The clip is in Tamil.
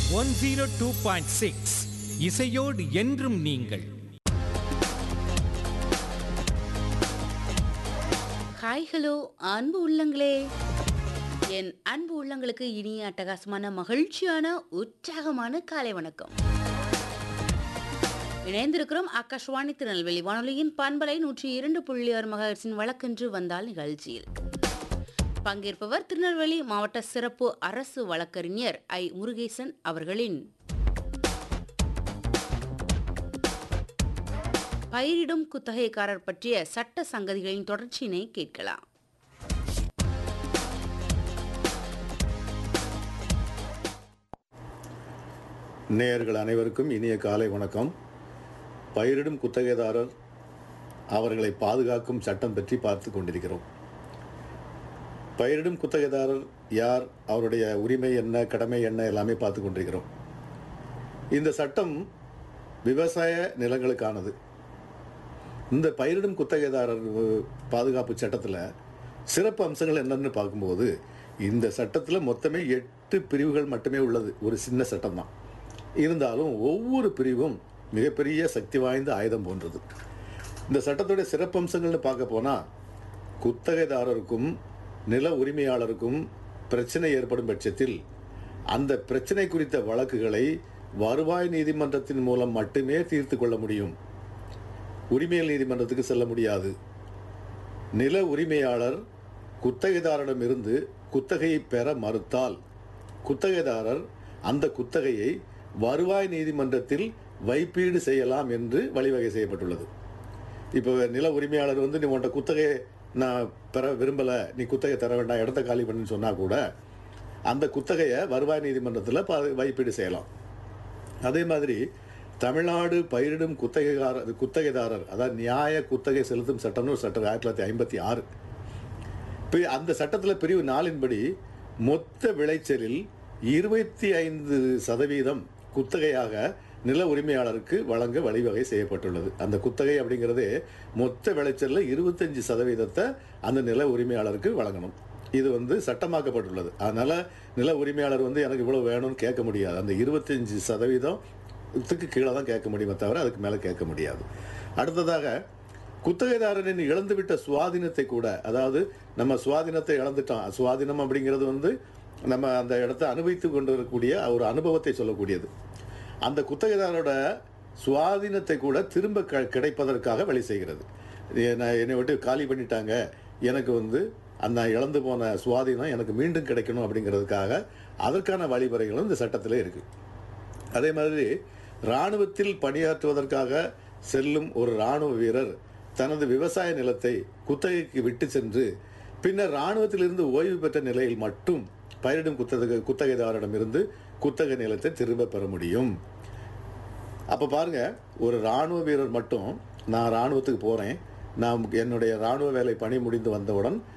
one zero two point six இசையோடு என்றும் நீங்கள் ஹாய் ஹலோ அன்பு உள்ளங்களே என் அன்பு உள்ளங்களுக்கு இனிய அட்டகாசமான மகிழ்ச்சியான உற்சாகமான காலை வணக்கம் இணைந்திருக்கிறோம் ஆகாஷ்வாணி திருநெல்வேலி வானொலியின் பண்பலை நூற்றி இரண்டு புள்ளி ஆறு மகர்ஸின் வழக்கென்று வந்தால் நிகழ்ச்சியில் பங்கேற்பவர் திருநெல்வேலி மாவட்ட சிறப்பு அரசு வழக்கறிஞர் ஐ முருகேசன் அவர்களின் பயிரிடும் குத்தகைக்காரர் பற்றிய சட்ட சங்கதிகளின் தொடர்ச்சியினை கேட்கலாம் நேயர்கள் அனைவருக்கும் இனிய காலை வணக்கம் பயிரிடும் குத்தகைதாரர் அவர்களை பாதுகாக்கும் சட்டம் பற்றி பார்த்து கொண்டிருக்கிறோம் பயிரிடும் குத்தகைதாரர் யார் அவருடைய உரிமை என்ன கடமை என்ன எல்லாமே பார்த்து கொண்டிருக்கிறோம் இந்த சட்டம் விவசாய நிலங்களுக்கானது இந்த பயிரிடும் குத்தகைதாரர் அஹ், பாதுகாப்பு சட்டத்தில் சிறப்பு அம்சங்கள் என்னன்னு பார்க்கும்போது இந்த சட்டத்தில் மொத்தமே எட்டு பிரிவுகள் மட்டுமே உள்ளது ஒரு சின்ன சட்டம் தான் இருந்தாலும் ஒவ்வொரு பிரிவும் மிகப்பெரிய சக்தி வாய்ந்த ஆயுதம் போன்றது இந்த சட்டத்துடைய சிறப்பம்சங்கள்னு பார்க்க போனால் குத்தகைதாரருக்கும் நில உரிமையாளருக்கும் பிரச்சனை ஏற்படும் பட்சத்தில் அந்த பிரச்சனை குறித்த வழக்குகளை வருவாய் நீதிமன்றத்தின் மூலம் மட்டுமே தீர்த்து கொள்ள முடியும் உரிமையல் நீதிமன்றத்துக்கு செல்ல முடியாது நில உரிமையாளர் குத்தகைதாரரிடமிருந்து குத்தகையை பெற மறுத்தால் குத்தகைதாரர் அந்த குத்தகையை வருவாய் நீதிமன்றத்தில் வைப்பீடு செய்யலாம் என்று வழிவகை செய்யப்பட்டுள்ளது இப்போ நில உரிமையாளர் வந்து நீ உன்ட்ட குத்தகையை நான் பெற விரும்பலை நீ குத்தகை தர வேண்டாம் இடத்த காலி பண்ணுன்னு சொன்னால் கூட அந்த குத்தகையை வருவாய் நீதிமன்றத்தில் ப வைப்பீடு செய்யலாம் அதே மாதிரி தமிழ்நாடு பயிரிடும் குத்தகைதாரர் குத்தகைதாரர் அதாவது நியாய குத்தகை செலுத்தும் சட்டம்னு ஒரு சட்டம் ஆயிரத்தி தொள்ளாயிரத்தி ஐம்பத்தி ஆறு இப்போ அந்த சட்டத்தில் பிரிவு நாலின்படி மொத்த விளைச்சலில் இருபத்தி ஐந்து சதவீதம் குத்தகையாக நில உரிமையாளருக்கு வழங்க வழிவகை செய்யப்பட்டுள்ளது அந்த குத்தகை அப்படிங்கிறது மொத்த விளைச்சலில் இருபத்தஞ்சு சதவீதத்தை அந்த நில உரிமையாளருக்கு வழங்கணும் இது வந்து சட்டமாக்கப்பட்டுள்ளது அதனால நில உரிமையாளர் வந்து எனக்கு இவ்வளவு வேணும்னு கேட்க முடியாது அந்த இருபத்தஞ்சு சதவீதத்துக்கு கீழே தான் கேட்க முடியுமே தவிர அதுக்கு மேலே கேட்க முடியாது அடுத்ததாக குத்தகைதாரனின் இழந்துவிட்ட சுவாதீனத்தை கூட அதாவது நம்ம சுவாதீனத்தை இழந்துட்டோம் சுவாதீனம் அப்படிங்கிறது வந்து நம்ம அந்த இடத்த அனுபவித்து கொண்டு இருக்கக்கூடிய ஒரு அனுபவத்தை சொல்லக்கூடியது அந்த குத்தகைதாரோட சுவாதீனத்தை கூட திரும்ப க கிடைப்பதற்காக வழி செய்கிறது என்னை என்னை விட்டு காலி பண்ணிட்டாங்க எனக்கு வந்து அந்த இழந்து போன சுவாதீனம் எனக்கு மீண்டும் கிடைக்கணும் அப்படிங்கிறதுக்காக அதற்கான வழிமுறைகளும் இந்த சட்டத்தில் இருக்குது அதே மாதிரி இராணுவத்தில் பணியாற்றுவதற்காக செல்லும் ஒரு இராணுவ வீரர் தனது விவசாய நிலத்தை குத்தகைக்கு விட்டு சென்று பின்னர் இராணுவத்திலிருந்து ஓய்வு பெற்ற நிலையில் மட்டும் பயிரிடும் குத்தகை குத்தகைதாரிடமிருந்து குத்தகை நிலத்தை திரும்ப பெற முடியும் அப்போ பாருங்க ஒரு இராணுவ வீரர் மட்டும் நான் இராணுவத்துக்கு போகிறேன் நான் என்னுடைய இராணுவ வேலை பணி முடிந்து வந்தவுடன்